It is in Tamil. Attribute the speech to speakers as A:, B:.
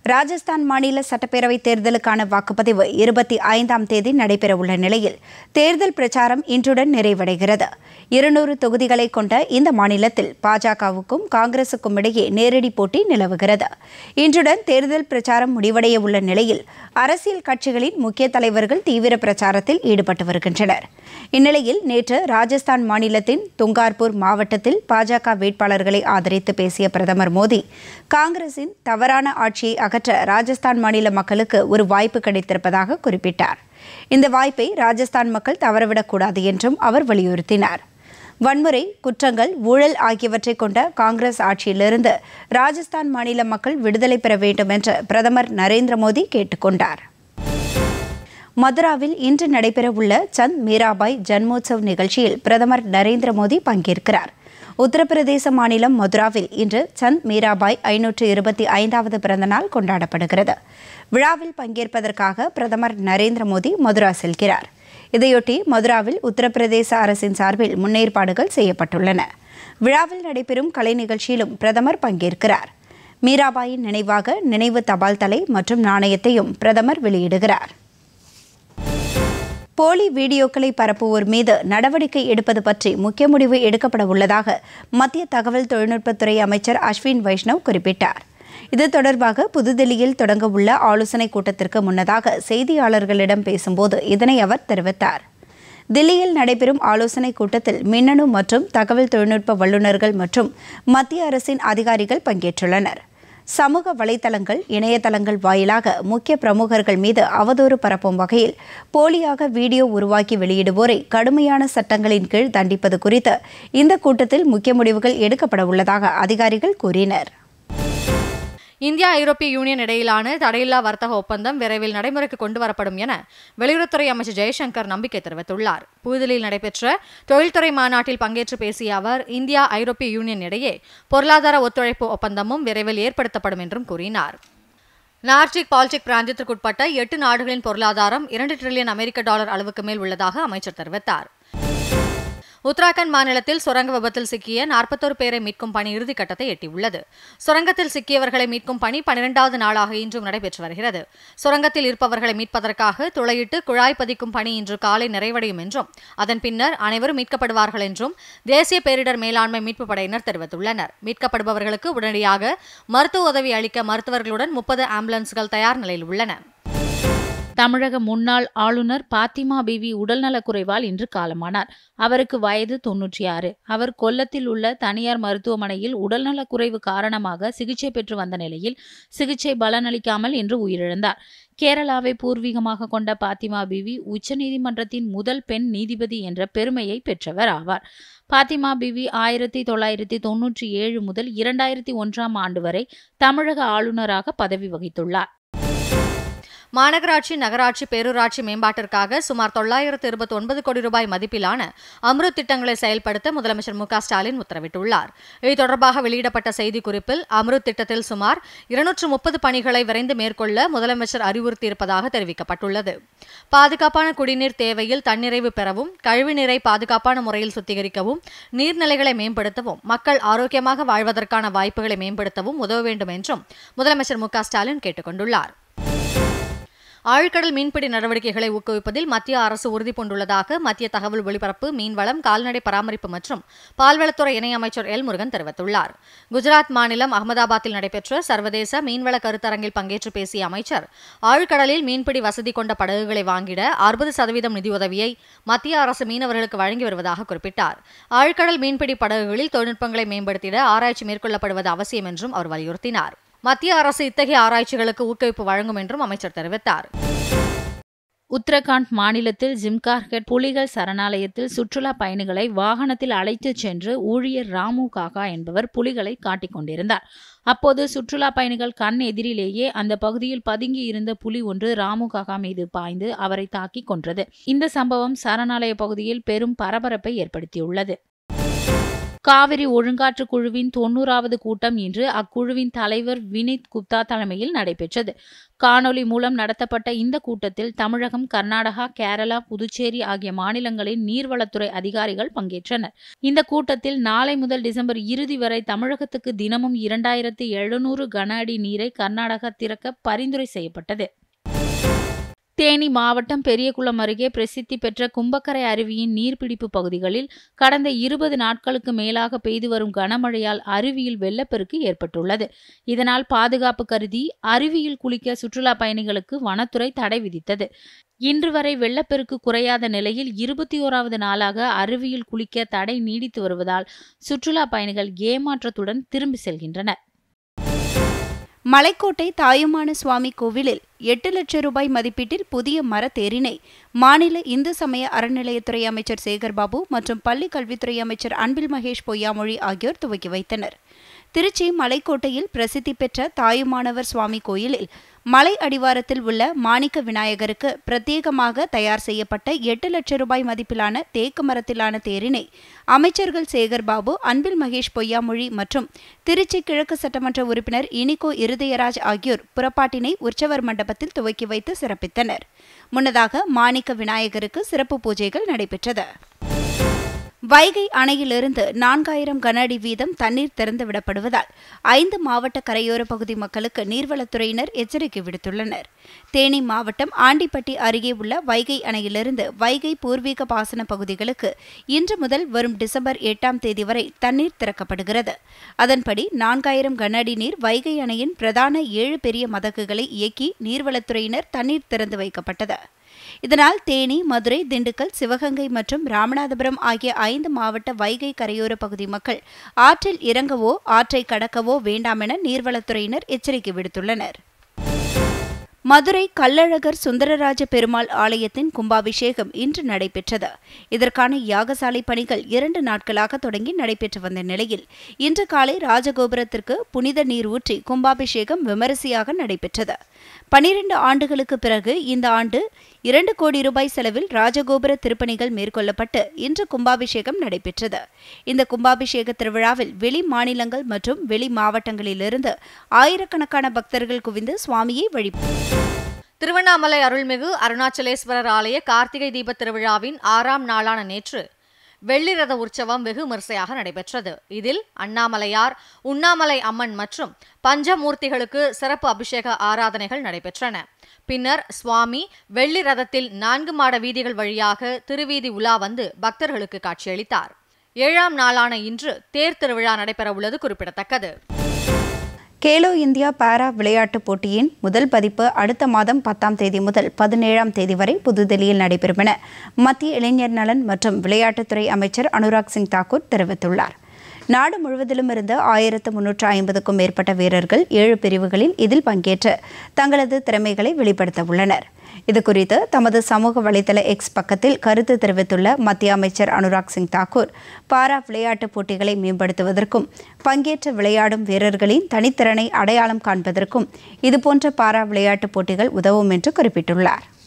A: ராஜஸ்தான் மாநில சட்டப்பேரவை தேர்தலுக்கான வாக்குப்பதிவு இருபத்தி ஐந்தாம் தேதி நடைபெறவுள்ள நிலையில் தேர்தல் பிரச்சாரம் இன்றுடன் நிறைவடைகிறது இருநூறு தொகுதிகளை கொண்ட இந்த மாநிலத்தில் பாஜகவுக்கும் காங்கிரசுக்கும் இடையே நேரடி போட்டி நிலவுகிறது இன்றுடன் தேர்தல் பிரச்சாரம் முடிவடைய உள்ள நிலையில் அரசியல் கட்சிகளின் முக்கிய தலைவர்கள் தீவிர பிரச்சாரத்தில் ஈடுபட்டு வருகின்றனர் இந்நிலையில் நேற்று ராஜஸ்தான் மாநிலத்தின் துங்கார்பூர் மாவட்டத்தில் பாஜக வேட்பாளர்களை ஆதரித்து பேசிய பிரதமர் மோடி காங்கிரசின் தவறான ஆட்சியை அகற்ற ராஜஸ்தான் மாநில மக்களுக்கு ஒரு வாய்ப்பு கிடைத்திருப்பதாக குறிப்பிட்டார் இந்த வாய்ப்பை ராஜஸ்தான் மக்கள் தவறவிடக்கூடாது என்றும் அவர் வலியுறுத்தினார் வன்முறை குற்றங்கள் ஊழல் ஆகியவற்றை கொண்ட காங்கிரஸ் ஆட்சியிலிருந்து ராஜஸ்தான் மாநில மக்கள் விடுதலை பெற வேண்டும் என்று பிரதமர் நரேந்திர மோடி கேட்டுக்கொண்டார் மதுராவில் இன்று நடைபெறவுள்ள சந்த் மீராபாய் ஜன்மோத்சவ் நிகழ்ச்சியில் பிரதமர் நரேந்திர மோடி பங்கேற்கிறார் உத்தரப்பிரதேச மாநிலம் மதுராவில் இன்று சந்த் மீராபாய் ஐநூற்று இருபத்தி ஐந்தாவது பிறந்தநாள் கொண்டாடப்படுகிறது விழாவில் பங்கேற்பதற்காக பிரதமர் நரேந்திர மோடி மதுரா செல்கிறார் இதையொட்டி மதுராவில் உத்தரப்பிரதேச அரசின் சார்பில் முன்னேற்பாடுகள் செய்யப்பட்டுள்ளன விழாவில் நடைபெறும் கலை நிகழ்ச்சியிலும் பிரதமர் பங்கேற்கிறார் மீராபாயின் நினைவாக நினைவு தபால் தலை மற்றும் நாணயத்தையும் பிரதமர் வெளியிடுகிறார் போலி வீடியோக்களை பரப்புவோர் மீது நடவடிக்கை எடுப்பது பற்றி முக்கிய முடிவு எடுக்கப்பட உள்ளதாக மத்திய தகவல் தொழில்நுட்பத்துறை அமைச்சர் அஸ்வின் வைஷ்ணவ் குறிப்பிட்டார் இது தொடர்பாக புதுதில்லியில் தொடங்க உள்ள ஆலோசனைக் கூட்டத்திற்கு முன்னதாக செய்தியாளர்களிடம் பேசும்போது இதனை அவர் தெரிவித்தார் தில்லியில் நடைபெறும் ஆலோசனைக் கூட்டத்தில் மின்னணு மற்றும் தகவல் தொழில்நுட்ப வல்லுநர்கள் மற்றும் மத்திய அரசின் அதிகாரிகள் பங்கேற்றுள்ளனர் சமூக வலைதளங்கள் இணையதளங்கள் வாயிலாக முக்கிய பிரமுகர்கள் மீது அவதூறு பரப்பும் வகையில் போலியாக வீடியோ உருவாக்கி வெளியிடுவோரை கடுமையான சட்டங்களின் கீழ் தண்டிப்பது குறித்து இந்த கூட்டத்தில் முக்கிய முடிவுகள் எடுக்கப்பட உள்ளதாக அதிகாரிகள் கூறினர்
B: இந்தியா ஐரோப்பிய யூனியன் இடையிலான தடையில்லா வர்த்தக ஒப்பந்தம் விரைவில் நடைமுறைக்கு கொண்டு வரப்படும் என வெளியுறவுத்துறை அமைச்சர் ஜெய்சங்கர் நம்பிக்கை தெரிவித்துள்ளார் புதுதில்லியில் நடைபெற்ற தொழில்துறை மாநாட்டில் பங்கேற்று பேசிய அவர் இந்தியா ஐரோப்பிய யூனியன் இடையே பொருளாதார ஒத்துழைப்பு ஒப்பந்தமும் விரைவில் ஏற்படுத்தப்படும் என்றும் கூறினார் நார்டிக் பால்டிக் பிராந்தியத்திற்குட்பட்ட எட்டு நாடுகளின் பொருளாதாரம் இரண்டு டிரில்லியன் அமெரிக்க டாலர் அளவுக்கு மேல் உள்ளதாக அமைச்சர் தெரிவித்தார் உத்தராகண்ட் மாநிலத்தில் சுரங்க விபத்தில் சிக்கிய நாற்பத்தோரு பேரை மீட்கும் பணி இறுதிக்கட்டத்தை எட்டியுள்ளது சுரங்கத்தில் சிக்கியவர்களை மீட்கும் பணி பனிரெண்டாவது நாளாக இன்றும் நடைபெற்று வருகிறது சுரங்கத்தில் இருப்பவர்களை மீட்பதற்காக துளையிட்டு குழாய் பதிக்கும் பணி இன்று காலை நிறைவடையும் என்றும் அதன் பின்னர் அனைவரும் மீட்கப்படுவார்கள் என்றும் தேசிய பேரிடர் மேலாண்மை மீட்பு படையினர் தெரிவித்துள்ளனர் மீட்கப்படுபவர்களுக்கு உடனடியாக மருத்துவ உதவி அளிக்க மருத்துவர்களுடன் முப்பது ஆம்புலன்ஸ்கள் தயார் நிலையில் உள்ளன
C: தமிழக முன்னாள் ஆளுநர் பாத்திமா பிவி உடல்நலக்குறைவால் இன்று காலமானார் அவருக்கு வயது தொன்னூற்றி ஆறு அவர் கொல்லத்தில் உள்ள தனியார் மருத்துவமனையில் உடல்நலக்குறைவு காரணமாக சிகிச்சை பெற்று வந்த நிலையில் சிகிச்சை பலனளிக்காமல் இன்று உயிரிழந்தார் கேரளாவை பூர்வீகமாக கொண்ட பாத்திமா பிவி உச்சநீதிமன்றத்தின் முதல் பெண் நீதிபதி என்ற பெருமையை பெற்றவர் ஆவார் பாத்திமா பிவி ஆயிரத்தி தொள்ளாயிரத்தி தொன்னூற்றி ஏழு முதல் இரண்டாயிரத்தி ஒன்றாம் ஆண்டு வரை தமிழக ஆளுநராக பதவி வகித்துள்ளார்
B: மாநகராட்சி நகராட்சி பேரூராட்சி மேம்பாட்டிற்காக சுமார் தொள்ளாயிரத்து இருபத்தி ஒன்பது கோடி ரூபாய் மதிப்பிலான அம்ருத் திட்டங்களை செயல்படுத்த முதலமைச்சர் மு ஸ்டாலின் உத்தரவிட்டுள்ளார் இது தொடர்பாக வெளியிடப்பட்ட செய்திக்குறிப்பில் அம்ருத் திட்டத்தில் சுமார் இருநூற்று முப்பது பணிகளை விரைந்து மேற்கொள்ள முதலமைச்சர் அறிவுறுத்தியிருப்பதாக தெரிவிக்கப்பட்டுள்ளது பாதுகாப்பான குடிநீர் தேவையில் தன்னிறைவு பெறவும் கழிவுநீரை பாதுகாப்பான முறையில் சுத்திகரிக்கவும் நீர்நிலைகளை மேம்படுத்தவும் மக்கள் ஆரோக்கியமாக வாழ்வதற்கான வாய்ப்புகளை மேம்படுத்தவும் உதவ வேண்டும் என்றும் முதலமைச்சர் மு ஸ்டாலின் கேட்டுக் கொண்டுள்ளார் ஆழ்கடல் மீன்பிடி நடவடிக்கைகளை ஊக்குவிப்பதில் மத்திய அரசு உறுதி பூண்டுள்ளதாக மத்திய தகவல் ஒலிபரப்பு மீன்வளம் கால்நடை பராமரிப்பு மற்றும் பால்வளத்துறை இணையமைச்சர் எல் முருகன் தெரிவித்துள்ளார் குஜராத் மாநிலம் அகமதாபாத்தில் நடைபெற்ற சர்வதேச மீன்வள கருத்தரங்கில் பங்கேற்று பேசிய அமைச்சர் ஆழ்கடலில் மீன்பிடி வசதி கொண்ட படகுகளை வாங்கிட அறுபது சதவீதம் நிதியுதவியை மத்திய அரசு மீனவர்களுக்கு வழங்கி வருவதாக குறிப்பிட்டார் ஆழ்கடல் மீன்பிடி படகுகளில் தொழில்நுட்பங்களை மேம்படுத்திட ஆராய்ச்சி மேற்கொள்ளப்படுவது அவசியம் என்றும் அவர் வலியுறுத்தினார் மத்திய அரசு இத்தகைய ஆராய்ச்சிகளுக்கு ஊக்குவிப்பு வழங்கும் என்றும் அமைச்சர் தெரிவித்தார்
C: உத்தரகாண்ட் மாநிலத்தில் ஜிம்கார்கட் புலிகள் சரணாலயத்தில் சுற்றுலா பயணிகளை வாகனத்தில் அழைத்துச் சென்று ஊழியர் ராமு காகா என்பவர் புலிகளை காட்டிக் கொண்டிருந்தார் அப்போது சுற்றுலா பயணிகள் கண் எதிரிலேயே அந்த பகுதியில் பதுங்கி இருந்த புலி ஒன்று ராமு காகா மீது பாய்ந்து அவரை தாக்கி கொன்றது இந்த சம்பவம் சரணாலய பகுதியில் பெரும் பரபரப்பை ஏற்படுத்தியுள்ளது காவிரி ஒழுங்காற்று குழுவின் தொன்னூறாவது கூட்டம் இன்று அக்குழுவின் தலைவர் வினித் குப்தா தலைமையில் நடைபெற்றது காணொலி மூலம் நடத்தப்பட்ட இந்த கூட்டத்தில் தமிழகம் கர்நாடகா கேரளா புதுச்சேரி ஆகிய மாநிலங்களின் நீர்வளத்துறை அதிகாரிகள் பங்கேற்றனர் இந்த கூட்டத்தில் நாளை முதல் டிசம்பர் இறுதி வரை தமிழகத்துக்கு தினமும் இரண்டாயிரத்து எழுநூறு கன அடி நீரை கர்நாடகா திறக்க பரிந்துரை செய்யப்பட்டது தேனி மாவட்டம் பெரியகுளம் அருகே பிரசித்தி பெற்ற கும்பக்கரை அருவியின் நீர்பிடிப்பு பகுதிகளில் கடந்த இருபது நாட்களுக்கு மேலாக பெய்து வரும் கனமழையால் அருவியில் வெள்ளப்பெருக்கு ஏற்பட்டுள்ளது இதனால் பாதுகாப்பு கருதி அருவியில் குளிக்க சுற்றுலா பயணிகளுக்கு வனத்துறை தடை விதித்தது இன்று வரை வெள்ளப்பெருக்கு குறையாத நிலையில் இருபத்தி ஓராவது நாளாக அருவியில் குளிக்க தடை நீடித்து வருவதால் சுற்றுலா பயணிகள் ஏமாற்றத்துடன் திரும்பி செல்கின்றனர்
A: மலைக்கோட்டை தாயுமான சுவாமி கோவிலில் எட்டு லட்சம் ரூபாய் மதிப்பீட்டில் புதிய மரத்தேரினை மாநில இந்து சமய அறநிலையத்துறை அமைச்சர் சேகர்பாபு மற்றும் பள்ளி கல்வித்துறை அமைச்சர் அன்பில் மகேஷ் பொய்யாமொழி ஆகியோர் துவக்கி வைத்தனர் திருச்சி மலைக்கோட்டையில் பிரசித்தி பெற்ற தாயுமானவர் சுவாமி கோயிலில் மலை அடிவாரத்தில் உள்ள மாணிக்க விநாயகருக்கு பிரத்யேகமாக தயார் செய்யப்பட்ட எட்டு லட்சம் ரூபாய் மதிப்பிலான தேக்கு மரத்திலான தேரினை அமைச்சர்கள் சேகர்பாபு அன்பில் மகேஷ் பொய்யாமொழி மற்றும் திருச்சி கிழக்கு சட்டமன்ற உறுப்பினர் இனிகோ இருதயராஜ் ஆகியோர் புறப்பாட்டினை உற்சவர் மண்டபத்தில் துவக்கி வைத்து சிறப்பித்தனர் முன்னதாக மாணிக்க விநாயகருக்கு சிறப்பு பூஜைகள் நடைபெற்றது வைகை அணையிலிருந்து நான்காயிரம் கன அடி வீதம் தண்ணீர் திறந்து விடப்படுவதால் ஐந்து மாவட்ட கரையோர பகுதி மக்களுக்கு நீர்வளத்துறையினர் எச்சரிக்கை விடுத்துள்ளனர் தேனி மாவட்டம் ஆண்டிப்பட்டி அருகே உள்ள வைகை அணையிலிருந்து வைகை பூர்வீக பாசன பகுதிகளுக்கு இன்று முதல் வரும் டிசம்பர் எட்டாம் தேதி வரை தண்ணீர் திறக்கப்படுகிறது அதன்படி நான்காயிரம் கன அடி நீர் வைகை அணையின் பிரதான ஏழு பெரிய மதகுகளை இயக்கி நீர்வளத்துறையினர் தண்ணீர் திறந்து வைக்கப்பட்டது இதனால் தேனி மதுரை திண்டுக்கல் சிவகங்கை மற்றும் ராமநாதபுரம் ஆகிய ஐந்து மாவட்ட வைகை கரையோர பகுதி மக்கள் ஆற்றில் இறங்கவோ ஆற்றை கடக்கவோ வேண்டாம் என நீர்வளத்துறையினர் எச்சரிக்கை விடுத்துள்ளனர் மதுரை கள்ளழகர் சுந்தரராஜ பெருமாள் ஆலயத்தின் கும்பாபிஷேகம் இன்று நடைபெற்றது இதற்கான யாகசாலை பணிகள் இரண்டு நாட்களாக தொடங்கி நடைபெற்று வந்த நிலையில் இன்று காலை ராஜகோபுரத்திற்கு புனித நீர் ஊற்றி கும்பாபிஷேகம் விமரிசையாக நடைபெற்றது பனிரெண்டு ஆண்டுகளுக்கு பிறகு இந்த ஆண்டு இரண்டு கோடி ரூபாய் செலவில் ராஜகோபுர திருப்பணிகள் மேற்கொள்ளப்பட்டு இன்று கும்பாபிஷேகம் நடைபெற்றது இந்த கும்பாபிஷேக திருவிழாவில் வெளி மாநிலங்கள் மற்றும் வெளி மாவட்டங்களிலிருந்து ஆயிரக்கணக்கான பக்தர்கள் குவிந்து சுவாமியை வழிபட்டனர்
B: திருவண்ணாமலை அருள்மிகு அருணாச்சலேஸ்வரர் ஆலய கார்த்திகை தீப திருவிழாவின் ஆறாம் நாளான நேற்று வெள்ளி ரத உற்சவம் வெகு விமரிசையாக நடைபெற்றது இதில் அண்ணாமலையார் உண்ணாமலை அம்மன் மற்றும் பஞ்சமூர்த்திகளுக்கு சிறப்பு அபிஷேக ஆராதனைகள் நடைபெற்றன பின்னர் சுவாமி வெள்ளி ரதத்தில் நான்கு மாட வீதிகள் வழியாக திருவீதி உலா வந்து பக்தர்களுக்கு காட்சியளித்தார் ஏழாம் நாளான இன்று தேர் திருவிழா நடைபெறவுள்ளது குறிப்பிடத்தக்கது
A: கேலோ இந்தியா பாரா விளையாட்டுப் போட்டியின் முதல் பதிப்பு அடுத்த மாதம் பத்தாம் தேதி முதல் பதினேழாம் தேதி வரை புதுதில்லியில் நடைபெறும் என மத்திய இளைஞர் நலன் மற்றும் விளையாட்டுத்துறை அமைச்சர் அனுராக் சிங் தாக்கூர் தெரிவித்துள்ளார் நாடு முழுவதிலும் இருந்து ஆயிரத்து முன்னூற்று ஐம்பதுக்கும் மேற்பட்ட வீரர்கள் ஏழு பிரிவுகளில் இதில் பங்கேற்று தங்களது திறமைகளை வெளிப்படுத்த உள்ளனர் இதுகுறித்து தமது சமூக வலைதள எக்ஸ் பக்கத்தில் கருத்து தெரிவித்துள்ள மத்திய அமைச்சர் அனுராக் சிங் தாக்கூர் பாரா விளையாட்டுப் போட்டிகளை மேம்படுத்துவதற்கும் பங்கேற்று விளையாடும் வீரர்களின் தனித்திறனை அடையாளம் காண்பதற்கும் இதுபோன்ற பாரா விளையாட்டுப் போட்டிகள் உதவும் என்று குறிப்பிட்டுள்ளார்